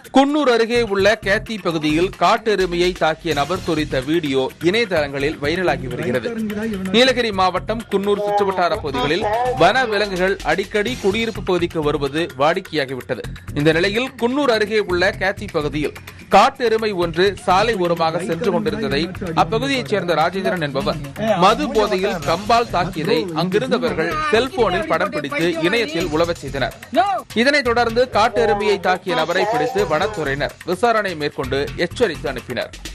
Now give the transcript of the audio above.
குன்னூர் அருகே உள்ள கேத்தி பகுதியில் காட்டெருமையை தாக்கிய நபர் குறித்த வீடியோ இணையதளங்களில் வைரலாகி வருகிறது நீலகிரி மாவட்டம் குன்னூர் சுற்றுவட்டார பகுதிகளில் வன விலங்குகள் அடிக்கடி குடியிருப்பு பகுதிக்கு வருவது வாடிக்கையாகிவிட்டது இந்த நிலையில் குன்னூர் அருகே உள்ள கேத்தி பகுதியில் காட்டெருமை ஒன்று சாலை ஓரமாக சென்று கொண்டிருந்ததை அப்பகுதியைச் சேர்ந்த ராஜேந்திரன் என்பவர் மது போதையில் கம்பால் தாக்கியதை அங்கிருந்தவர்கள் செல்போனில் படம் பிடித்து இணையத்தில் உலவச் செய்தனர் இதனைத் தொடர்ந்து காட்டெருமையை தாக்கிய நபரை பிடித்து வனத்துறையினர் விசாரணை மேற்கொண்டு எச்சரித்து அனுப்பினர்